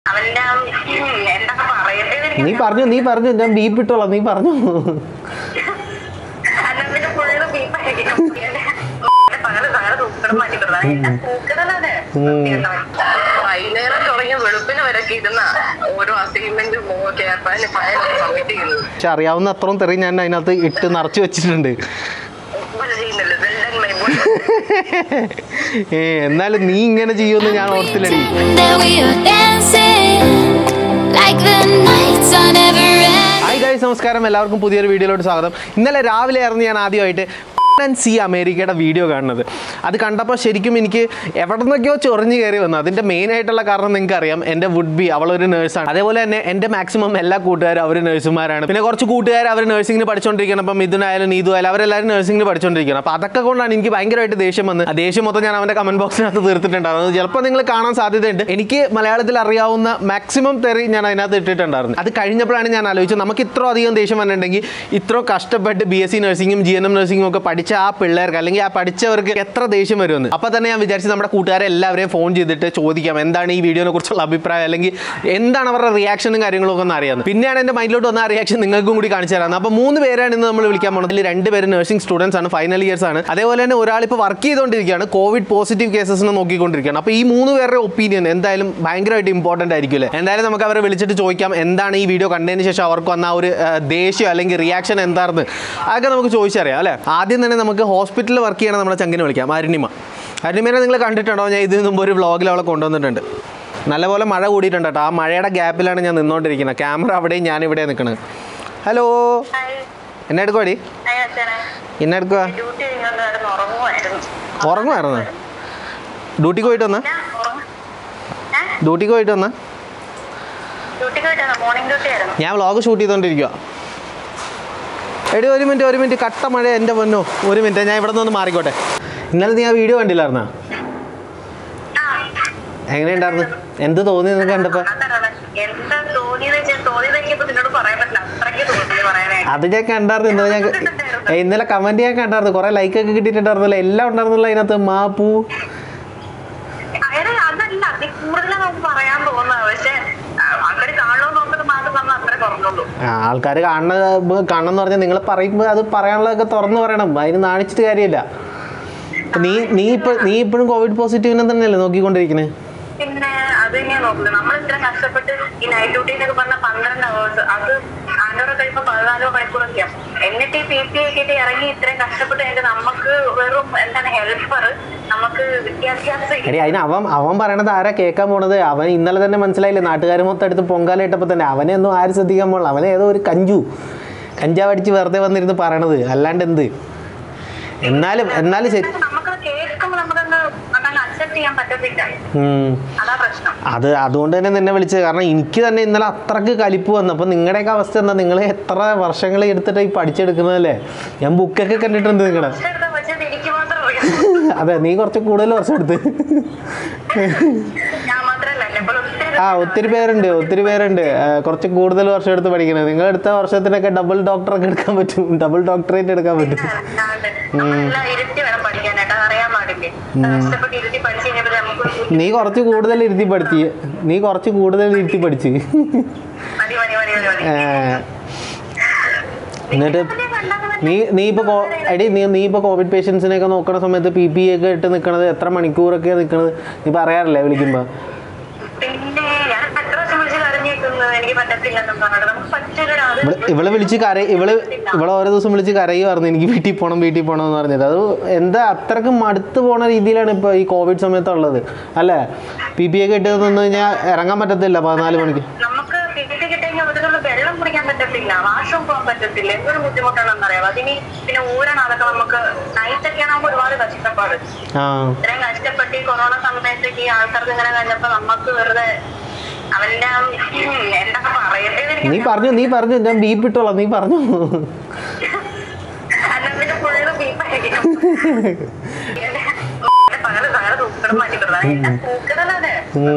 അവന്റെ ആ, ഉം, എന്താ പറയേണ്ടത് എനിക്ക് നീ പറഞ്ഞു നീ പറഞ്ഞു ഞാൻ ബീപ്പ് ഇട്ടോളാം നീ പറഞ്ഞു അന്നത്തിന് ഫുള്ള് ബീപ്പായിരിക്കും പകല് പകല് തൂക്കണം മാറ്റി തൂക്കണല്ലേ വൈകുന്നേരം തുടങ്ങിയ വെളുപ്പിന് വരൊക്കെ ഇരുന്ന ഓരോ അസൈൻമെന്റും കേൾപ്പാൻ ഫയൽ സബ്മിറ്റ് ചെയ്യുന്നു പക്ഷെ അറിയാവുന്ന അത്രയും തെറി ഞാൻ അതിനകത്ത് ഇട്ട് നിറച്ച് വെച്ചിട്ടുണ്ട് ഒന്നും ചെയ്യുന്നില്ല വെൽഡൻ മൈ ബോയ് ഏ എന്നാലും നീ ഇങ്ങനെ ചെയ്യുമെന്ന് ഞാൻ ഓർത്തില്ലടി Then we are dancing like the nights are never end. Hi guys നമസ്കാരം എല്ലാവർക്കും പുതിയൊരു വീഡിയോയിലോട്ട് സ്വാഗതം ഇന്നലെ രാവിലെ ആയിരുന്നു ഞാൻ ആദ്യമായിട്ട് ആൻഡ് സി അമേരിക്കയുടെ വീഡിയോ കാണുന്നത് അത് കണ്ടപ്പോൾ ശരിക്കും എനിക്ക് എവിടെ നിന്നൊക്കെയോ ചൊറിഞ്ഞ് കയറി വന്നു അതിൻ്റെ മെയിൻ ആയിട്ടുള്ള കാരണം നിങ്ങൾക്ക് അറിയാം എൻ്റെ വുഡ് ബി അവളൊരു നേഴ്സാണ് അതേപോലെ തന്നെ എൻ്റെ മാക്സിമം എല്ലാ കൂട്ടുകാരും അവർ നേഴ്സുമാരാണ് പിന്നെ കുറച്ച് കൂട്ടുകാർ അവർ നേഴ്സിംഗിന് പഠിച്ചുകൊണ്ടിരിക്കണം അപ്പം മിഥുനായാലും നീതു ആയാലും അവരെല്ലാവരും നേഴ്സിംഗിന് പഠിച്ചുകൊണ്ടിരിക്കണം അപ്പോൾ അതൊക്കെ കൊണ്ടാണ് എനിക്ക് ഭയങ്കരമായിട്ട് ദേഷ്യം വന്ന് ആ ദേഷ്യം മൊത്തം ഞാൻ അവൻ്റെ കമൻറ്റ് ബോക്സിനകത്ത് തീർത്തിട്ടുണ്ടായിരുന്നു അത് ചിലപ്പോൾ നിങ്ങൾ കാണാൻ സാധ്യതയുണ്ട് എനിക്ക് മലയാളത്തിൽ അറിയാവുന്ന മാക്സിമം തെറി ഞാൻ അതിനകത്ത് ഇട്ടിട്ടുണ്ടായിരുന്നു അത് കഴിഞ്ഞപ്പോഴാണ് ഞാൻ ആലോചിച്ചത് നമുക്ക് ഇത്ര അധികം ദേഷ്യം വന്നിട്ടുണ്ടെങ്കിൽ ഇത്ര കഷ്ടപ്പെട്ട് ബി എസ് സി നഴ്സിംഗും ജി എൻ എം നഴ്സിംഗും ഒക്കെ പഠിച്ച ആ പിള്ളേർക്ക് അല്ലെങ്കിൽ ആ പഠിച്ചവർക്ക് എത്ര ദേഷ്യം വരുമെന്ന് അപ്പോൾ തന്നെ ഞാൻ വിചാരിച്ചു നമ്മുടെ കൂട്ടുകാരെ എല്ലാവരെയും ഫോൺ ചെയ്തിട്ട് ചോദിക്കാം എന്താണ് ഈ വീഡിയോനെ കുറിച്ചുള്ള അഭിപ്രായം അല്ലെങ്കിൽ എന്താണ് അവരുടെ റിയാക്ഷനും കാര്യങ്ങളും ഒക്കെ ഒന്ന് അറിയാമെന്ന് പിന്നെയാണ് എൻ്റെ മൈൻഡിലോട്ട് വന്ന ആ റിയാക്ഷൻ നിങ്ങൾക്കും കൂടി കാണിച്ചു തരാം അപ്പോൾ മൂന്ന് പേരാണ് ഇന്ന് നമ്മൾ വിളിക്കാൻ പോകുന്നത് ഇതിൽ രണ്ട് പേര് നഴ്സിംഗ് സ്റ്റുഡൻസ് ആണ് ഫൈനൽ ഇയേഴ്സ് ആണ് അതേപോലെ തന്നെ ഒരാൾ ഇപ്പോൾ വർക്ക് ചെയ്തുകൊണ്ടിരിക്കുകയാണ് കോവിഡ് പോസിറ്റീവ് കേസസിനെ നോക്കിക്കൊണ്ടിരിക്കുകയാണ് അപ്പോൾ ഈ മൂന്ന് പേരുടെ ഒപ്പീനിയൻ എന്തായാലും ഭയങ്കരമായിട്ട് ഇമ്പോർട്ടൻ്റ് ആയിരിക്കും അല്ലേ എന്തായാലും നമുക്ക് അവരെ വിളിച്ചിട്ട് ചോദിക്കാം എന്താണ് ഈ വീഡിയോ കണ്ടതിന് ശേഷം അവർക്ക് വന്ന ആ ഒരു ആ, ദേഷ്യം അല്ലെങ്കിൽ റിയാക്ഷൻ എന്താണെന്ന് അതൊക്കെ നമുക്ക് ചോദിച്ചറിയാം അല്ലേ ആദ്യം തന്നെ നമുക്ക് ഹോസ്പിറ്റലിൽ വർക്ക് ചെയ്യണം നമ്മുടെ ചങ്കിനെ വിളിക്കാം അരുണിമ അരുണിമനെ നിങ്ങൾ കണ്ടിട്ടുണ്ടോ ഞാൻ ഇതിന് മുമ്പ് ഒരു വ്ളോഗിൽ അവളെ കൊണ്ടുവന്നിട്ടുണ്ട് നല്ലപോലെ മഴ കൂടിയിട്ടുണ്ട് കേട്ടോ ആ മഴയുടെ ഗ്യാപ്പിലാണ് ഞാൻ നിന്നുകൊണ്ടിരിക്കുന്നത് ക്യാമറ അവിടെയും ഞാൻ ഇവിടെ നിൽക്കുന്നത് ഹലോ എന്നെ എടുക്കുവാടി എന്നെ എടുക്കുക ഡ്യൂട്ടി കഴിഞ്ഞ് കിടന്ന് ഉറങ്ങുമായിരുന്നു ഉറങ്ങുമായിരുന്നു ഡ്യൂട്ടിക്ക് പോയിട്ട് വന്നാ ഞാൻ ഉറങ്ങ- ഏ? ഡ്യൂട്ടിക്ക് പോയിട്ട് വന്നാ ഡ്യൂട്ടിക്ക് പോയിട്ടാണ് മോർണിംഗ് ഡ്യൂട്ടി ആയിരുന്നു ഞാൻ വ്ളോഗ് ഷൂട്ട് ചെയ്തുകൊണ്ടിരിക്കുക എടി ഒരു മിനിറ്റ് ഒരു മിനിറ്റ് കട്ട മഴ എൻ്റെ പൊന്നോ ഒരു മിനിറ്റ് ഞാൻ ഇവിടെ നിന്ന് മാറിക്കോട്ടെ ഇന്നലെ നീ ആ വീഡിയോ കണ്ടില്ലായിരുന്നാ എങ്ങനെയുണ്ടായിരുന്നു എന്ത് തോന്നി നിനക്ക് കണ്ടപ്പോൾ അതാണ് എന്താ തോന്നിയെന്ന് വെച്ചാൽ തോന്നിയത് എനിക്കിപ്പോ നിന്നോട് പറയാൻ പറ്റില്ല അത്രയ്ക്ക് തോന്നി പറയാനായിട്ട് അത് ഞാൻ കണ്ടായിരുന്നു ഇന്നലെ ഞാൻ ഏ, ഇന്നലെ കമൻറ്റ് ഞാൻ കണ്ടായിരുന്നു കുറേ ലൈക്കൊക്കെ കിട്ടിയിട്ടുണ്ടായിരുന്നല്ലോ എല്ലാം ഉണ്ടായിരുന്നല്ലോ അതിനകത്ത് മാപ്പൂ അതായത് അതല്ല അതിൽ കൂടുതലാണ് നമുക്ക് പറയാൻ തോന്നുന്നത് പക്ഷെ ആൾക്കാർ കാണണമെന്ന് നോക്കുന്നത് മാത്രം നമ്മൾ അത്രേ പറഞ്ഞുള്ളൂ ആൾക്കാർ കാണുന്ന കാണണമെന്ന് പറഞ്ഞാൽ നിങ്ങൾ പറയുമ്പോൾ അത് പറയാനുള്ളതൊക്കെ തുറന്ന് പറയണം അതിന് നാണിച്ചിട്ട് കാര്യമില്ല ഇപ്പൊ നീ നീ ഇപ്പോൾ നീ ഇപ്പോഴും കോവിഡ് പോസിറ്റീവിനെ തന്നെയല്ലേ നോക്കിക്കൊണ്ടിരിക്കുന്നത് പിന്നെ അത് തന്നെയാ നോക്കുന്നത് നമ്മൾ ഇത്ര കഷ്ടപ്പെട്ട് ഈ നൈറ്റ് ഡ്യൂട്ടി എന്നൊക്കെ പറഞ്ഞ പന്ത്രണ്ട് അവേഴ്സ് അത് ആണ്ടോടെ കഴിയുമ്പോൾ പതിനാലോ മണിക്കൂറൊക്കെയാണ് എന്നിട്ട് ഈ പി പി ഒക്കെ ഇറങ്ങി ഇത്രയും കഷ്ടപ്പെട്ട് കഴിഞ്ഞിട്ട് നമുക്ക് വെറും എന്താണ് ഹെൽപ്പർ നമുക്ക് വിദ്യാഭ്യാസം ഇല്ല. എടി അതിന് അവൻ അവൻ പറയണത് ആരാ കേൾക്കാൻ പോണത് അവൻ ഇന്നലെ തന്നെ മനസ്സിലായില്ലേ നാട്ടുകാർ മൊത്തം എടുത്ത് പൊങ്കാല ഇട്ടപ്പോൾ തന്നെ അവനെ ഒന്നും ആരും ശ്രദ്ധിക്കാൻ പോണില്ല അവനെ ഏതോ ഒരു കഞ്ചു കഞ്ചാവ് അടിച്ച് വെറുതെ വന്നിരുന്ന് പറയണത് അല്ലാണ്ട് എന്ത് എന്നാലും എന്നാലും ശരി നമുക്കത് കേൾക്കുമ്പോൾ നമുക്കങ്ങ് അതങ്ങ് അക്സെപ്റ്റ് ചെയ്യാൻ പറ്റത്തില്ല ഉം. അതാ പ്രശ്നം അത് അതുകൊണ്ട് തന്നെ നിന്നെ വിളിച്ചത് കാരണം എനിക്ക് തന്നെ ഇന്നലെ അത്രക്ക് കലിപ്പ് വന്നു അപ്പോൾ നിങ്ങളുടെയൊക്കെ അവസ്ഥ എന്താ നിങ്ങൾ എത്ര വർഷങ്ങൾ എടുത്തിട്ട് ഈ പഠിച്ചെടുക്കുന്നതല്ലേ ഞാൻ ബുക്കൊക്കെ കണ്ടിട്ടുണ്ട് നിങ്ങളുടെ പക്ഷെ എടുത്താൽ വെച്ചത് എനിക്ക് മാത്രം അറിയാം അതെ നീ കുറച്ച് കൂടുതൽ വർഷം എടുത്ത് ഞാൻ മാത്രമല്ല എന്നെ പോലെ ഒത്തിരി ആ ഒത്തിരി പേരുണ്ട് ഒത്തിരി പേരുണ്ട് ആ, കുറച്ച് കൂടുതൽ വർഷം എടുത്ത് പഠിക്കുന്നത് നിങ്ങൾ എടുത്ത വർഷത്തിനൊക്കെ ഡബിൾ ഡോക്ടറൊക്കെ എടുക്കാൻ പറ്റും ഡബിൾ ഡോക്ടറേറ്റ് എടുക്കാൻ പറ്റും നമ്മളെല്ലാം ഇരുത്തി വേണം പഠിക്കാനായിട്ട് അത് അറിയാൻ പാടില്ലേ കഷ്ടപ്പെട്ട് ഇരുത്തി പഠിച്ചു കഴിഞ്ഞപ്പോൾ നമുക്ക് നീ കുറച്ച് കൂടുതൽ ഇരുത്തി പഠിച്ച് നീ കുറച്ച് കൂടുതൽ ഇരുത്തി പഠിച്ച് മതി മതി മതി മതി മതി ആ, എന്നിട്ട് നീ നീ ഇപ്പോൾ എടി നീ നീ ഇപ്പോൾ കോവിഡ് പേഷ്യൻസിനെയൊക്കെ നോക്കണ സമയത്ത് പി പി ഒക്കെ ഇട്ട് നിൽക്കണത് എത്ര മണിക്കൂറൊക്കെയാണ് നിൽക്കണത് നീ പറയാറില്ലേ വിളിക്കുമ്പോൾ പിന്നെ ഞാൻ എത്ര വർഷം വിളിച്ച് കരഞ്ഞേക്കുന്നത് എനിക്ക് പറ്റത്തില്ലെന്നും പറഞ്ഞിട്ട് നമുക്ക് പറ്റൂലടാ അത് ഇവള് ഇവളെ വിളിച്ച് കര ഇവള് ഇവളെ ഓരോ ദിവസം വിളിച്ച് കരയുമായിരുന്നു എനിക്ക് വീട്ടിൽ പോകണം വീട്ടിൽ പോകണം എന്ന് പറഞ്ഞത് അത് എന്താ അത്രക്ക് മടുത്ത് പോണ രീതിയിലാണ് ഇപ്പോൾ ഈ കോവിഡ് സമയത്തുള്ളത് അല്ലേ പി പി ഒക്കെ ഇട്ട് നിന്ന് കഴിഞ്ഞാൽ ഇറങ്ങാൻ പറ്റത്തില്ല പതിനാല് മണിക്ക് നമുക്ക് പിടിച്ച് കിട്ടിയെങ്കിൽ അതിനുള്ള വെള്ളം കുടിക്കാൻ പറ്റത്തില്ല വാഷ്റൂം പോകാൻ പറ്റത്തില്ല എന്തൊരു ബുദ്ധിമുട്ടാണെന്ന് അറിയാം അതിനി പിന്നെ ഊരണം അതൊക്കെ നമുക്ക് നൈറ്റ് ഒക്കെ ആകുമ്പോൾ ഒരുപാട് കഷ്ടപ്പാട് ആ ഇത്രയും കഷ്ടപ്പെട്ട് ഈ കൊറോണ സമയത്തേക്ക് ഈ ആൾക്കാർക്ക് ഇങ്ങനെ കഴിഞ്ഞപ്പോ നമുക്ക് വെറുതെ അവന്റെ ആ, ഉം, എന്താ പറയേണ്ടത് എനിക്ക് നീ പറഞ്ഞു നീ പറഞ്ഞു ഞാൻ ബീപ്പ് ഇട്ടോളാം നീ പറഞ്ഞു അന്നത്തിന് ഫുള്ള് ബീപ്പായിരിക്കും പകല് പകല് തൂക്കണം മാറ്റി തൂക്കണല്ലേ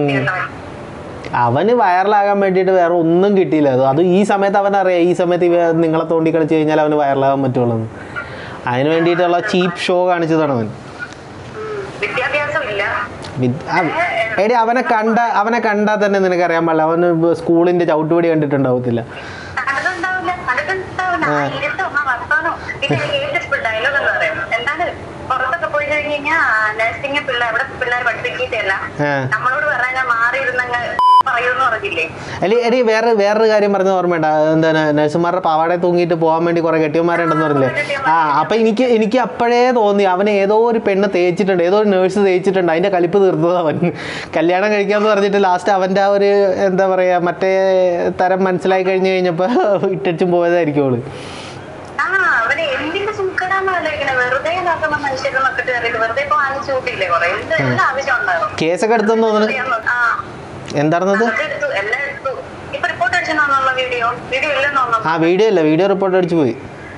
അവന് വൈറലാകാൻ വേണ്ടിയിട്ട് വേറെ ഒന്നും കിട്ടിയില്ല അത് അത് ഈ സമയത്ത് അവൻ അറിയാം ഈ സമയത്ത് ഇവ നിങ്ങളെ തോണ്ടി കളിച്ച് കഴിഞ്ഞാൽ അവന് വൈറലാകാൻ പറ്റുള്ളൂ എന്ന്. അതിന് വേണ്ടിയിട്ടുള്ള ചീപ്പ് ഷോ കാണിച്ചതാണ് അവൻ വിദ്യാഭ്യാസം ഇല്ല വിദ്- ആ, ഏഹ്, എടി അവനെ കണ്ട അവനെ കണ്ടാൽ തന്നെ നിനക്കറിയാൻ പാടില്ല അവന് സ്കൂളിന്റെ ചവിട്ടുപടി കണ്ടിട്ടുണ്ടാവത്തില്ല കണ്ടിട്ടുണ്ടാവില്ല കണ്ടിട്ടുണ്ടാവില്ല ആ ഇരുത്തോ ആ വർത്താനോ പിന്നെ എനിക്ക് ഏറ്റവും ഇഷ്ടപ്പെട്ട ഡയലോഗ് എന്ന് പറയും എന്താണ് പുറത്തൊക്കെ പോയി കഴിഞ്ഞ് കഴിഞ്ഞാൽ നഴ്സിംഗ് പിള്ളേർ ഇവിടെ പിള്ളേർ പഠിപ്പിക്കിട്ടല്ല ആ. നമ്മളോട് പറഞ്ഞാൽ മാറി ഇരുന്നങ്ങ് പറയൂന്ന് പറഞ്ഞില്ലേ എടി എടി വേറെ വേറൊരു കാര്യം പറഞ്ഞ ഓർമ്മയുണ്ട എന്താണ് നഴ്സുമാരുടെ പാവാടെ തൂങ്ങിയിട്ട് പോകാൻ വേണ്ടി കുറെ കെട്ടിയന്മാരുണ്ടെന്ന് പറഞ്ഞില്ലേ ആ അപ്പൊ എനിക്ക് എനിക്ക് അപ്പോഴേ തോന്നി അവൻ ഏതോ ഒരു പെണ്ണ് തേച്ചിട്ടുണ്ട് ഏതോ ഒരു നേഴ്സ് തേച്ചിട്ടുണ്ട് അതിന്റെ കലിപ്പ് തീർത്തത് അവൻ കല്യാണം കഴിക്കാന്ന് പറഞ്ഞിട്ട് ലാസ്റ്റ് അവന്റെ ആ ഒരു എന്താ പറയാ മറ്റേ തരം മനസ്സിലായി കഴിഞ്ഞു കഴിഞ്ഞപ്പോ ഇട്ടും പോയതായിരിക്കും അവള് ആ അവന് എന്തിന്റെ സുഖടാന്നല്ല ഇങ്ങനെ വെറുതെ നോക്കുന്ന മനുഷ്യരെ നോക്കിട്ട് കയറിയിട്ട് വെറുതെ ഇപ്പൊ വാങ്ങിച്ചു കൂട്ടിയില്ലേ കുറെ എന്ത് എല്ലാ ആവശ്യം ഉണ്ടാവും കേസൊക്കെ എടുത്തെന്ന് തോന്നുന്നു ആ എന്തായിരുന്നത് അതൊക്കെ എടുത്തു എല്ലാം എടുത്തു ഇപ്പൊ റിപ്പോർട്ട് അടിച്ചെന്നാന്നുള്ള വീഡിയോ വീഡിയോ ഇല്ലെന്ന് തോന്നുന്നു ആ വീഡിയോ ഇല്ല വീഡിയോ റിപ്പോർട്ട് അടിച്ചു പോയി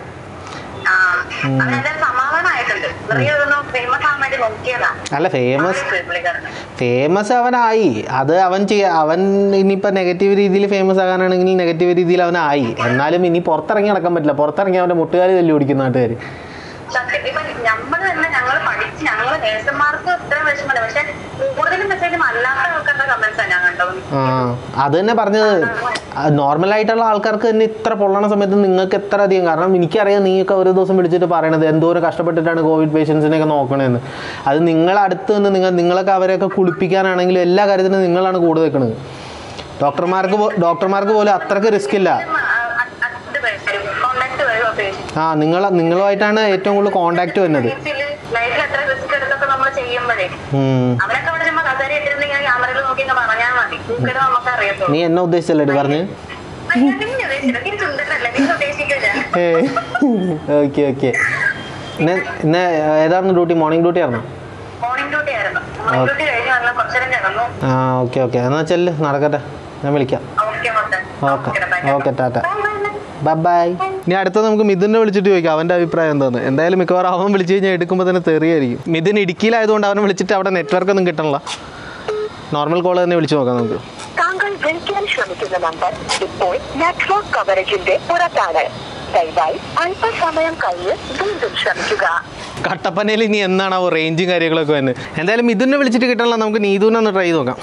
ആ അതെന്തായാലും സമാധാനമായിട്ടുണ്ട് വെറുതെ ഇതൊന്നും ഫേമസ് ആവാൻ വേണ്ടി നോക്കിയതാ അല്ല ഫേമസ് പുള്ളിക്കാരന് ഫേമസ് അവനായി അത് അവൻ ചെയ്യ അവൻ ഇനിയിപ്പോൾ നെഗറ്റീവ് രീതിയിൽ ഫേമസ് ആകാനാണെങ്കിൽ നെഗറ്റീവ് രീതിയിൽ അവനായി എന്നാലും ഇനി പുറത്തിറങ്ങി നടക്കാൻ പറ്റില്ല പുറത്തിറങ്ങി അവൻ്റെ മുട്ടുകാരി തല്ലി ഓടിക്കും നാട്ടുകാർ സത്യം ഇപ്പൊ നമ്മൾ തന്നെ ഞങ്ങൾ പഠിച്ച് ഞങ്ങൾ നേഴ്സുമാർക്ക് ഇത്ര വിഷമമില്ല പക്ഷെ കൂടുതലും മെസ്സേജും അല്ലാത്ത ആൾക്കാരുടെ കമന്റ്സ് ആണ് ഞാൻ കണ്ടത് ആ അത് തന്നെ പറഞ്ഞത് നോർമലായിട്ടുള്ള ആൾക്കാർക്ക് തന്നെ ഇത്ര പൊള്ളണ സമയത്ത് നിങ്ങൾക്ക് എത്ര അധികം കാരണം എനിക്കറിയാം നീയൊക്കെ ഒരു ദിവസം വിളിച്ചിട്ട് പറയണത് എന്തോരം കഷ്ടപ്പെട്ടിട്ടാണ് കോവിഡ് പേഷ്യൻസിനെയൊക്കെ നോക്കണതെന്ന് അത് നിങ്ങളെ അടുത്ത് നിന്ന് നിങ്ങൾ നിങ്ങളൊക്കെ അവരെയൊക്കെ കുളിപ്പിക്കാനാണെങ്കിലും എല്ലാ കാര്യത്തിനും നിങ്ങളാണ് കൂടെ നിൽക്കുന്നത് ഡോക്ടർമാർക്ക് പോ- ഡോക്ടർമാർക്ക് പോലും അത്രയ്ക്ക് റിസ്ക് ഇല്ല അത് വരും കോണ്ടാക്ട് വരും പേഷ്യൻസ് ആ നിങ്ങൾ നിങ്ങളുമായിട്ടാണ് ഏറ്റവും കൂടുതൽ കോണ്ടാക്ട് വരുന്നത് ലൈഫിൽ എത്ര റിസ്ക് എടുത്തൊക്കെ നമ്മൾ ചെയ്യുമ്പോഴേ ഉം. അവരൊക്കെ അവിടെ ചുമ്മാ കസേര ഇട്ടിരുന്നെങ്കിൽ ക്യാമറയിൽ നോക്കി ഇങ്ങനെ പറഞ്ഞാൽ മതി നമുക്കത് നമുക്ക് അറിയത്തുള്ളൂ നീ എന്നെ ഉദ്ദേശിച്ചല്ലേ പറഞ്ഞ് അയ്യോ, നിന്നെ ഉദ്ദേശിച്ചില്ല. നീ സുന്ദരനല്ലേ നീ ഉദ്ദേശിക്കില്ല ഓക്കെ ഓക്കെ ഇന്ന് ഇന്ന് ഏതായിരുന്നു ഡ്യൂട്ടി മോർണിംഗ് ഡ്യൂട്ടി ആയിരുന്നു മോർണിംഗ് ഡ്യൂട്ടി ആയിരുന്നു മോർണിംഗ് ഡ്യൂട്ടി കഴിഞ്ഞ് വന്ന് കുറച്ചേരം കിടന്നു ആ ഓക്കെ ഓക്കെ എന്നാൽ ചെല്ല് നടക്കട്ടെ ഞാൻ വിളിക്കാം ഓക്കെ മൊത്തം okay okay tata bye bye ഇനി അടുത്ത നമുക്ക് മിഥുനെ വിളിച്ചിട്ട് ചോദിക്കാം അവൻ്റെ അഭിപ്രായം എന്താന്ന് എന്തായാലും മിക്കവാറും അവൻ വിളിച്ചു കഴിഞ്ഞാൽ എടുക്കുമ്പോൾ തന്നെ തെറിയായിരിക്കും മിഥുൻ ഇടുക്കിയിലായതുകൊണ്ട് അവനെ വിളിച്ചിട്ട് അവിടെ നെറ്റ്വർക്ക് ഒന്നും കിട്ടണില്ല നോർമൽ കോൾ തന്നെ വിളിച്ചു നോക്കാം നമുക്ക് താങ്കൾ വിളിക്കാൻ ശ്രമിക്കുന്ന നമ്പർ ഇപ്പോൾ നെറ്റ്വർക്ക് കവറേജിന്റെ പുറത്താണ് ദയവായി അല്പസമയം കഴിഞ്ഞ് വീണ്ടും ശ്രമിക്കുക കട്ടപ്പനയിൽ ഇനി എന്നാണാവോ റേഞ്ചും കാര്യങ്ങളൊക്കെ വന്ന് എന്തായാലും മിഥുനെ വിളിച്ചിട്ട് കിട്ടണില്ല നമുക്ക് നീതുവിനെ ഒന്ന് ട്രൈ ചെയ്ത് നോക്കാം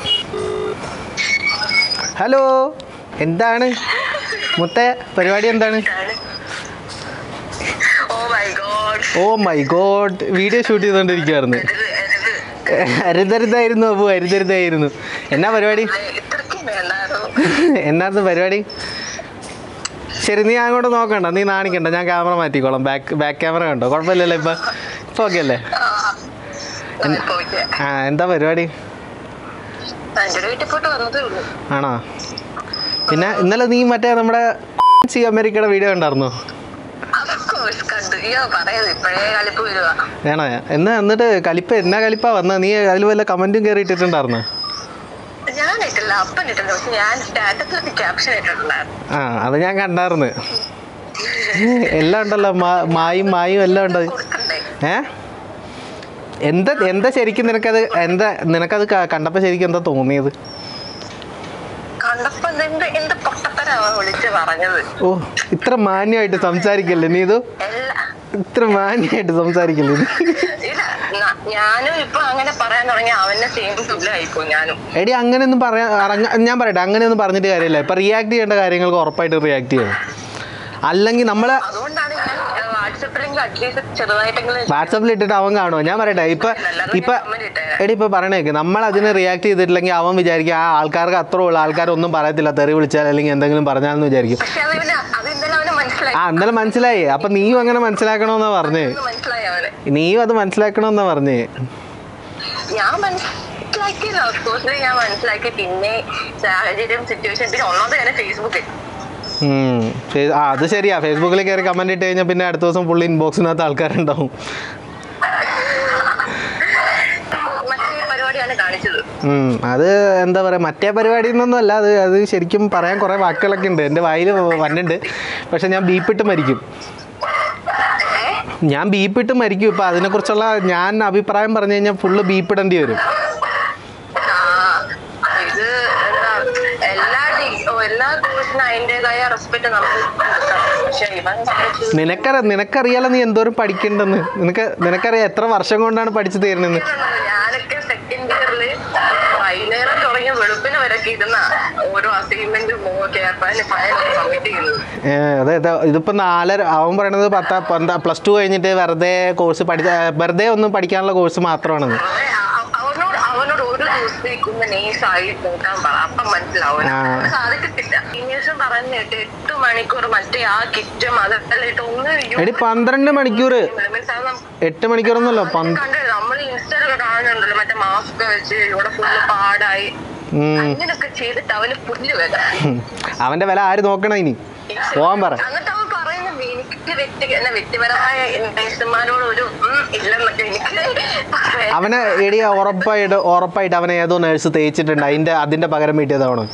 ഹലോ എന്താണ് മുത്തേ പരിപാടി എന്താണ് oh my God oh my God video shoot ചെയ്തുകൊണ്ടിരിക്കുവായിരുന്നു അരുതരുതായിരുന്നു അപ്പു അരുതരുതായിരുന്നു എന്നാ പരിപാടി ഇത്രയ്ക്കും വേണ്ടായിരുന്നു എന്നായിരുന്നു പരിപാടി ശരി നീ അങ്ങോട്ട് നോക്കണ്ട നീ നാണിക്കണ്ട ഞാൻ ക്യാമറ മാറ്റിക്കോളാം ബാക്ക് ബാക്ക് ക്യാമറ കണ്ടോ കുഴപ്പമില്ലല്ലോ ഇപ്പം ഇപ്പം ഓക്കെ അല്ലേ ആ എന്താ പരിപാടി എന്റെ വീട്ടിൽ പോയിട്ട് വന്നതേ ഉള്ളൂ ആണോ പിന്നെ ഇന്നലെ നീ മറ്റേ നമ്മുടെ സി അമേരിക്കയുടെ വീഡിയോ കണ്ടായിരുന്നോ അഫ്കോഴ്സ് കണ്ടു അയ്യോ പറയുന്നത് ഇപ്പഴേ കളിപ്പ് വരുവാ വേണോ എന്നാ എന്നിട്ട് കലിപ്പ എന്നാ കലിപ്പാ വന്ന നീ അതിൽ വല്ല കമന്റും കയറി ഇട്ടിട്ടുണ്ടായിരുന്നോ ഞാൻ ഇട്ടില്ല അപ്പൻ ഇട്ടില്ല പക്ഷെ ഞാൻ സ്റ്റാറ്റസിലൊക്കെ ക്യാപ്ഷൻ ഇട്ടിട്ടുണ്ടായിരുന്നു ആ അത് ഞാൻ കണ്ടായിരുന്നു എല്ലാം ഉണ്ടല്ലോ മാ- മായും മായും എല്ലാം ഉണ്ട് കൊടുക്കണ്ടേ ഏ എന്താ എന്താ ശരിക്കും നിനക്കത് എന്താ നിനക്കത് ക- കണ്ടപ്പോ ശരിക്കും എന്താ തോന്നിയത് കണ്ടപ്പോ എന്ത് എന്ത് പൊട്ടത്തരാവാ വിളിച്ച് പറഞ്ഞത് ഓ ഇത്ര മാന്യമായിട്ട് സംസാരിക്കല്ലേ നീ ഇത് എല്ലാ ഇത്ര മാന്യമായിട്ട് സംസാരിക്കല്ലേ നീ ഇല്ല ന- ഞാനും ഇപ്പൊ അങ്ങനെ പറയാൻ തുടങ്ങി അവന്റെ സെയിം തുല്യമായിപ്പോ ഞാനും എടി അങ്ങനെയൊന്നും പറയാൻ അറങ്ങ- ഞാൻ പറയട്ടെ അങ്ങനെയൊന്നും പറഞ്ഞിട്ട് കാര്യമില്ല ഇപ്പൊ റിയാക്ട് ചെയ്യേണ്ട കാര്യങ്ങൾക്ക് ഉറപ്പായിട്ട് റിയാക്ട് ചെയ്യണം അല്ലെങ്കിൽ നമ്മള് അതുകൊണ്ടാണ് ഞാൻ വാട്സപ്പിലെങ്കിൽ അറ്റ്ലീസ്റ്റ് ചെറുതായിട്ടെങ്കിലും വാട്സാപ്പിൽ ഇട്ടിട്ട് അവൻ കാണുമോ ഞാൻ പറയട്ടെ ഇപ്പൊ അല്ലാതെ ഇപ്പൊ ഞാൻ comment ഇട്ടേനെ. എടി ഇപ്പൊ പറയണേക്ക് നമ്മൾ അതിന് റിയാക്ട് ചെയ്തിട്ടില്ലെങ്കിൽ അവൻ വിചാരിക്കും ആ ആൾക്കാർക്ക് അത്ര ഉള്ള ആൾക്കാരൊന്നും പറയത്തില്ല തെറി വിളിച്ചാൽ അല്ലെങ്കിൽ എന്തെങ്കിലും പറഞ്ഞാലെന്ന് വിചാരിക്കും പക്ഷെ അത് പിന്നെ അത് ഇന്നലെ അവന് മനസ്സിലായി ആ ഇന്നലെ മനസ്സിലായി അപ്പൊ നീയും അങ്ങനെ മനസ്സിലാക്കണമെന്നാ പറഞ്ഞേ അന്ന് മനസ്സിലായി അവന് നീയും അത് മനസ്സിലാക്കണമെന്നാ പറഞ്ഞേ ഞാൻ മനസ്സിലാക്കിയില്ല ഓഫ്കോഴ്സ് ഞാൻ മനസ്സിലാക്കി പിന്നെ സാഹചര്യം സിറ്റുവേഷൻ പിന്നെ ഒന്നാമത് തന്നെ ഫേസ്ബുക്കിൽ ഉം. ഫേ- ആ അത് ശരിയാ ഫേസ്ബുക്കിൽ കയറി കമന്റ് ഇട്ട് കഴിഞ്ഞാൽ പിന്നെ അടുത്ത ദിവസം ഫുൾ ഇൻബോക്സിനകത്ത് ആൾക്കാരുണ്ടാവും മറ്റേ പരിപാടിയാണ് കാണിച്ചത് ഉം. അത് എന്താ പറയാ മറ്റേ പരിപാടി എന്നൊന്നും അല്ല അത് അത് ശരിക്കും പറയാൻ കുറേ വാക്കുകളൊക്കെ ഉണ്ട് എൻ്റെ വായിൽ വന്നിട്ടുണ്ട് പക്ഷെ ഞാൻ ബീപ്പിട്ട് മരിക്കും ഞാൻ ബീപ്പിട്ട് മരിക്കും ഇപ്പം അതിനെക്കുറിച്ചുള്ള ഞാൻ അഭിപ്രായം പറഞ്ഞു കഴിഞ്ഞാൽ ഫുള്ള് ബീപ്പിടേണ്ടി വരും ആ, ഇത് എന്താ എല്ലാ ഡി- ഓ, എല്ലാ കോഴ്സിനും അതിൻ്റെതായ റെസ്പെക്ട് നമുക്ക് കൊടുക്കണം പക്ഷെ ഇവൻ കാണിച്ചത് നിനക്കറിയ നിനക്കറിയാലോ നീ എന്തോരം പഠിക്കണ്ടെന്ന് നിനക്ക് നിനക്കറിയാം എത്ര വർഷം കൊണ്ടാണ് പഠിച്ചു തീരണെന്ന് ഞാനൊക്കെ സെക്കൻഡ് ഇയറിൽ വൈകുന്നേരം തുടങ്ങിയ വെളുപ്പിന് വരൊക്കെ ഇരുന്ന ഓരോ അസൈൻമെന്റും കേൾപ്പാന് ഫയലൊക്കെ സബ്മിറ്റ് ചെയ്യുന്നത് ഏ, അതെ അതെ ഇതിപ്പോൾ നാലര അവൻ പറയണത് പത്താ പന്താ പ്ലസ് ടു കഴിഞ്ഞിട്ട് വെറുതെ കോഴ്സ് പഠിച്ച വെറുതെ ഒന്നും പഠിക്കാനുള്ള കോഴ്സ് മാത്രമാണെന്ന് അതെ, അ- അവനോട് അവനോട് ഒരു ദിവസത്തേക്കൊന്ന് നേഴ്സായി നോക്കാൻ പറ അപ്പം മനസ്സിലാവും ആ. അത് സാധിക്കത്തില്ല സീനിയേഴ്സും പറഞ്ഞിട്ട് എട്ട് മണിക്കൂർ മറ്റേ ആ കിറ്റും അതെല്ലാം ഇട്ട് ഒന്ന് എടി പന്ത്രണ്ട് മണിക്കൂർ Means അത് നമുക്ക് എട്ട് മണിക്കൂറൊന്നുമല്ലോ പന്ത് കണ്ടത് നമ്മൾ ഇൻസ്റ്റയിലൊക്കെ കാണുന്നുണ്ടല്ലോ മറ്റേ മാസ്ക് വെച്ച് ഇവിടെ ഫുള്ള് പാടായി ഉം. അങ്ങനൊക്കെ ചെയ്തിട്ട് അവന് പുല്ല് വേണം ഉം. അവൻ്റെ വില ആര് നോക്കണം ഇനി പോവാൻ പറ എന്നിട്ട് അവൻ പറയുന്നത് എനിക്ക് വ്യക്തി എന്നെ വ്യക്തിപരമായ നേഴ്സുമാരോട് ഒരു ഉം ഇല്ലെന്നൊക്കെ എനിക്ക് പറയാൻ അവനെ എടി ഉറപ്പായിട്ട് ഉറപ്പായിട്ട് അവനെ ഏതോ നേഴ്സ് തേച്ചിട്ടുണ്ട് അതിൻ്റെ അതിൻ്റെ പകരം വീട്ടിയതാണ്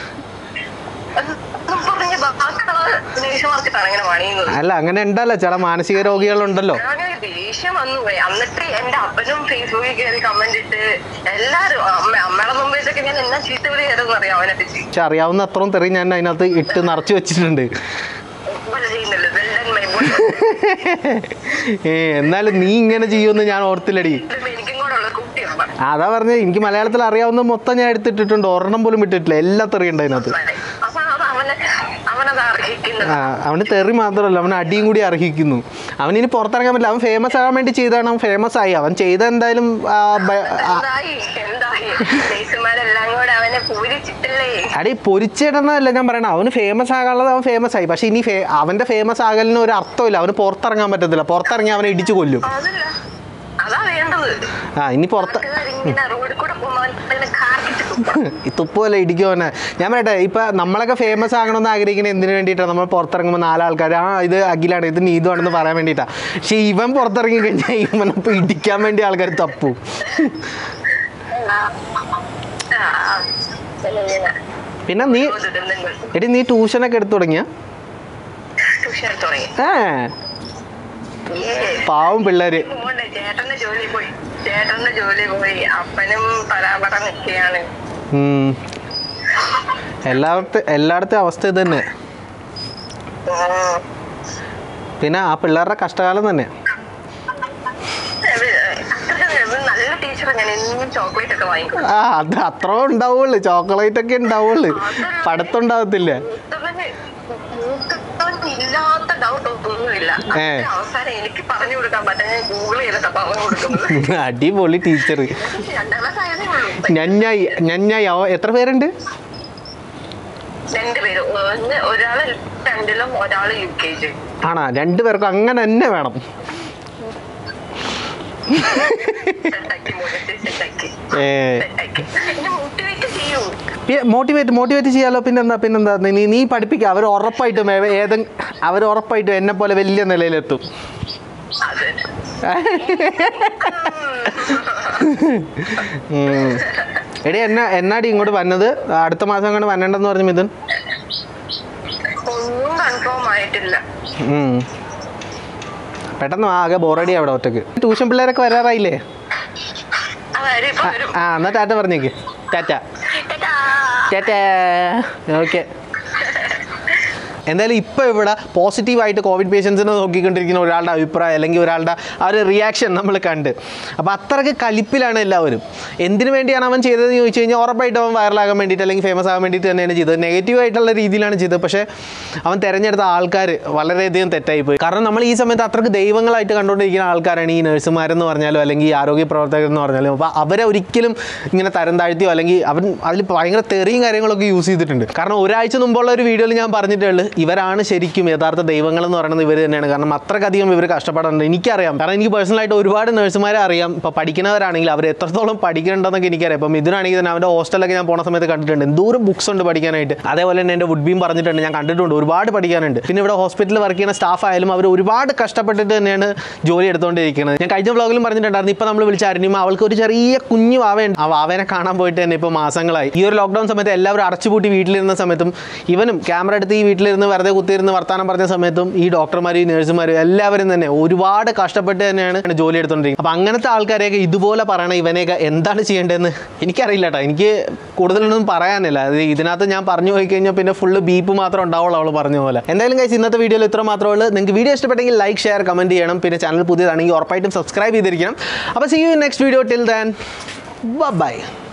ഒന്നും പറഞ്ഞ് ബാക്കിയുള്ള നേഴ്സുമാർക്കിട്ടാണ് അങ്ങനെ പണിയുന്നത് അല്ല അങ്ങനെ ഉണ്ടല്ലോ ചില മാനസിക രോഗികളുണ്ടല്ലോ ഞാൻ ദേഷ്യം വന്നു പോയി എന്നിട്ട് എന്റെ അപ്പനും ഫേസ്ബുക്കിൽ കയറി കമന്റ് ഇട്ട് എല്ലാരും അമ്മ അമ്മയുടെ മുമ്പ് വെച്ചൊക്കെ ഞാൻ എന്നാ ചീത്ത വിളി ചെയ്തെന്ന് അറിയാം അവനെ പറ്റി പക്ഷെ അറിയാവുന്ന അത്രയും തെറി ഞാൻ അതിനകത്ത് ഇട്ട് നിറച്ച് വെച്ചിട്ടുണ്ട് ഒപ്പന ചെയ്യുന്നില്ല well done, my boy. ഏ എന്നാലും നീ ഇങ്ങനെ ചെയ്യുമെന്ന് ഞാൻ ഓർത്തില്ലടി ഇതിപ്പോ എനിക്കും കൂടെ ഉള്ള കുട്ടിയാണ് അതാ പറഞ്ഞത് എനിക്ക് മലയാളത്തിൽ അറിയാവുന്ന മൊത്തം ഞാൻ എടുത്തിട്ടിട്ടുണ്ട് ഒരെണ്ണം പോലും വിട്ടിട്ടില്ല എല്ലാ തെറിയുണ്ട് അതിനകത്ത് അപ്പൊ അത് അവനെ അവനത് അർഹിക്കുന്നത് ആ, അവന് തെറി മാത്രമല്ല അവന് അടിയും കൂടി അർഹിക്കുന്നു അവനിനി പുറത്തിറങ്ങാൻ പറ്റില്ല അവൻ ഫേമസ് ആകാൻ വേണ്ടി ചെയ്താണ് അവൻ ഫേമസ് ആയി അവൻ ചെയ്ത എന്തായാലും ആ, ബ- ആ, എന്തായി എന്തായി നേഴ്സുമാരെല്ലാം കൂടെ അവനെ പൂരിച്ചിട്ടില്ലേ അടി പൊരിച്ചിടണമല്ല ഞാൻ പറയണത് അവന് ഫേമസ് ആകാനുള്ളത് അവൻ ഫേമസ് ആയി പക്ഷെ ഇനി ഫേ അവൻ്റെ ഫേമസ് ആകലിന് ഒരു അർത്ഥമില്ല അവന് പുറത്തിറങ്ങാൻ പറ്റത്തില്ല പുറത്തിറങ്ങി അവനെ ഇടിച്ചു കൊല്ലും അതല്ല അതാ വേണ്ടത് ആ ഇനി പുറത്ത് ഇങ്ങനെ റോഡിൽ കൂടെ പോകുമ്പോൾ അവനെ കാർക്കിട്ട് തുപ്പണം. ഈ തുപ്പുമല്ല ഇടിക്കുമോനെ ഞാൻ പറയട്ടെ ഇപ്പൊ നമ്മളൊക്കെ ഫേമസ് ആകണമെന്ന് ആഗ്രഹിക്കുന്നത് എന്തിനു വേണ്ടിയിട്ടാണ് നമ്മൾ പുറത്തിറങ്ങുമ്പോൾ നാലാൾക്കാർ ആ ഇത് അഖിലാണ് ഇത് നീതുവാണെന്ന് പറയാൻ വേണ്ടിയിട്ടാണ് പക്ഷെ ഇവൻ പുറത്തിറങ്ങി കഴിഞ്ഞാൽ ഇവനപ്പോൾ ഇടിക്കാൻ വേണ്ടി ആൾക്കാർ തപ്പും ആ, ആ, ഇങ്ങനെ പിന്നെ നീ ദുരന്തങ്ങൾ എടി നീ ട്യൂഷനൊക്കെ എടുത്തു തുടങ്ങിയ ട്യൂഷൻ തുടങ്ങി ഏ Yes. പാവം പിള്ളേര് പോണ്ടേ ചേട്ടന്റെ ജോലി പോയി ചേട്ടന്റെ ജോലി പോയി അപ്പനും പരാപറ നിൽക്കുകയാണ് ഉം. എല്ലായിടത്തും എല്ലായിടത്തും അവസ്ഥ ഇത് തന്നെ പിന്നെ ആ പിള്ളേരുടെ കഷ്ടകാലം തന്നെ നല്ല ടീച്ചർ ഞാൻ എന്നും ചോക്ലേറ്റ് ഒക്കെ വാങ്ങിക്കും ആ അത് അത്ര ഉണ്ടാവുള്ളു ചോക്ലേറ്റ് ഒക്കെ ഉണ്ടാവുള്ളു പഠിത്തം ഉണ്ടാവത്തില്ല മൂത്തവന് മൂത്തവന് ഇല്ലാത്ത ഡൗട്ട് ഒന്നുമില്ല ഏ. അതിന്റെ അവസാനം എനിക്ക് പറഞ്ഞു കൊടുക്കാൻ പറ്റാൻ ഞാൻ ഗൂഗിൾ ചെയ്തിട്ട് പറഞ്ഞു കൊടുക്കുന്നത് അടിപൊളി ടീച്ചർ രണ്ടാം ക്ലാസ് ആയതേ ഉള്ളൂ ഞഞ്ഞായി ഞഞ്ഞായി അവ എത്ര പേരുണ്ട് രണ്ടുപേരും ഒന്ന് ഒരാള് രണ്ടിലും ഒരാള് യു കെ ജി ആണാ രണ്ടു പേർക്കും അങ്ങനെ തന്നെ വേണം സെറ്റാക്കി മോട്ടിവേറ്റ് സെറ്റാക്കി ഏ സെറ്റാക്കി എന്നെ മോട്ടിവേറ്റ് ചെയ്യൂ മോട്ടിവേറ്റ് മോട്ടിവേറ്റ് ചെയ്യാലോ പിന്നെന്താ പിന്നെന്താ നീ നീ പഠിപ്പിക്കുക അവർ ഉറപ്പായിട്ടും ഏതെങ്കിലും അവർ ഉറപ്പായിട്ടും എന്നെ പോലെ വലിയ നിലയിലെത്തും അതെ ഉം. എടി എന്നാ എന്നാടി ഇങ്ങോട്ട് വന്നത് അടുത്ത മാസം അങ്ങോട്ട് വരണ്ടെന്ന് പറഞ്ഞു മിഥുൻ ഒന്നും കൺഫേം ആയിട്ടില്ല ഉം. പെട്ടെന്ന് വാ, ആകെ ബോറടി അവിടെ ഒറ്റക്ക് ട്യൂഷൻ പിള്ളേരൊക്കെ വരാറായില്ലേ അതായത് ഇപ്പൊ ആ, വരും ആ എന്നാ ടാറ്റ പറഞ്ഞേക്ക് ടാറ്റ ടാറ്റാ. ടാറ്റ ഓക്കെ എന്തായാലും ഇപ്പോൾ ഇവിടെ പോസിറ്റീവായിട്ട് കോവിഡ് പേഷ്യൻസിനെ നോക്കിക്കൊണ്ടിരിക്കുന്ന ഒരാളുടെ അഭിപ്രായം അല്ലെങ്കിൽ ഒരാളുടെ ആ ഒരു റിയാക്ഷൻ നമ്മൾ കണ്ട് അപ്പോൾ അത്രയ്ക്ക് കലിപ്പിലാണ് എല്ലാവരും എന്തിനു വേണ്ടിയാണ് അവൻ ചെയ്തതെന്ന് ചോദിച്ചു കഴിഞ്ഞാൽ ഉറപ്പായിട്ട് അവൻ വൈറലാകാൻ വേണ്ടിയിട്ട് അല്ലെങ്കിൽ ഫേമസ് ആകാൻ വേണ്ടിയിട്ട് തന്നെയാണ് ചെയ്തത് നെഗറ്റീവ് ആയിട്ടുള്ള രീതിയിലാണ് ചെയ്തത് പക്ഷേ അവൻ തിരഞ്ഞെടുത്ത ആൾക്കാർ വളരെയധികം തെറ്റായിപ്പോയി കാരണം നമ്മൾ ഈ സമയത്ത് അത്രയ്ക്ക് ദൈവങ്ങളായിട്ട് കണ്ടുകൊണ്ടിരിക്കുന്ന ആൾക്കാരാണ് ഈ നഴ്സുമാരെന്ന് പറഞ്ഞാലോ അല്ലെങ്കിൽ ഈ ആരോഗ്യ പ്രവർത്തകരെന്ന് പറഞ്ഞാലും അപ്പോൾ അവരെ ഒരിക്കലും ഇങ്ങനെ തരം താഴ്ത്തിയോ അല്ലെങ്കിൽ അവൻ അതിൽ ഭയങ്കര തെറിയും കാര്യങ്ങളൊക്കെ യൂസ് ചെയ്തിട്ടുണ്ട് കാരണം ഒരാഴ്ച മുമ്പുള്ള ഒരു വീഡിയോയിൽ ഞാൻ പറഞ്ഞിട്ടുള്ളൂ ഇവരാണ് ശരിക്കും യഥാർത്ഥ ദൈവങ്ങൾ എന്ന് പറയുന്നത് ഇവർ തന്നെയാണ് കാരണം അത്രക്കധികം ഇവർ കഷ്ടപ്പെടുന്നുണ്ട് എനിക്കറിയാം കാരണം എനിക്ക് പേഴ്സണലായിട്ട് ഒരുപാട് നഴ്സുമാരെ അറിയാം ഇപ്പോൾ പഠിക്കുന്നവരാണെങ്കിൽ അവർ എത്രത്തോളം പഠിക്കുന്നുണ്ടെന്നൊക്കെ എനിക്കറിയാം ഇപ്പം ഇതിനാണെങ്കിൽ തന്നെ അവൻ്റെ ഹോസ്റ്റലൊക്കെ ഞാൻ പോണ സമയത്ത് കണ്ടിട്ടുണ്ട് എന്തോരം ബുക്സ് ഉണ്ട് പഠിക്കാനായിട്ട് അതേപോലെ തന്നെ എൻ്റെ വുഡ് ബീം പറഞ്ഞിട്ടുണ്ട് ഞാൻ കണ്ടിട്ടുണ്ട് ഒരുപാട് പഠിക്കാനുണ്ട് പിന്നെ ഇവിടെ ഹോസ്പിറ്റലിൽ വർക്ക് ചെയ്യുന്ന സ്റ്റാഫ് ആയാലും അവർ ഒരുപാട് കഷ്ടപ്പെട്ടിട്ട് തന്നെയാണ് ജോലി എടുത്തുകൊണ്ടിരിക്കുന്നത് ഞാൻ കഴിഞ്ഞ വ്ളോഗിലും പറഞ്ഞിട്ടുണ്ടായിരുന്നു ഇപ്പോൾ നമ്മൾ വിളിച്ച അരുണിമ അവൾക്ക് ഒരു ചെറിയ കുഞ്ഞു വാവയുണ്ട് ആ വാവേനെ കാണാൻ പോയിട്ട് തന്നെ ഇപ്പോൾ മാസങ്ങളായി ഈ ഒരു ലോക്ക്ഡൗൺ സമയത്ത് എല്ലാവരും അടച്ചുപൂട്ടി വീട്ടിലിരുന്ന സമയത്തും ഇവനും ക്യാമറ എടുത്ത് ഈ വീട്ടിലിരുന്ന് വെറുതെ കുത്തിയിരുന്ന് വർത്താനം പറഞ്ഞ സമയത്തും ഈ ഡോക്ടർമാരും ഈ നഴ്സുമാരും എല്ലാവരും തന്നെ ഒരുപാട് കഷ്ടപ്പെട്ട് തന്നെയാണ് ജോലി എടുത്തുകൊണ്ടിരിക്കുന്നത് അപ്പോൾ അങ്ങനത്തെ ആൾക്കാരെയൊക്കെ ഇതുപോലെ പറയണ ഇവനെയൊക്കെ എന്താണ് ചെയ്യേണ്ടതെന്ന് എനിക്കറിയില്ല കേട്ടോ എനിക്ക് കൂടുതലൊന്നും പറയാനില്ല അത് ഇതിനകത്ത് ഞാൻ പറഞ്ഞു പോയി കഴിഞ്ഞാൽ പിന്നെ ഫുള്ള് ബീപ്പ് മാത്രം ഉണ്ടാവുള്ളൂ അവൾ പറഞ്ഞ പോലെ എന്തായാലും കഴിച്ച് ഇന്നത്തെ വീഡിയോയിൽ ഇത്ര മാത്രമേ ഉള്ളൂ നിങ്ങൾക്ക് വീഡിയോ ഇഷ്ടപ്പെട്ടെങ്കിൽ ലൈക്ക് ഷെയർ കമൻറ്റ് ചെയ്യണം പിന്നെ ചാനൽ പുതിയതാണെങ്കിൽ ഉറപ്പായിട്ടും സബ്സ്ക്രൈബ് ചെയ്തിരിക്കണം അപ്പോൾ see you next video till then by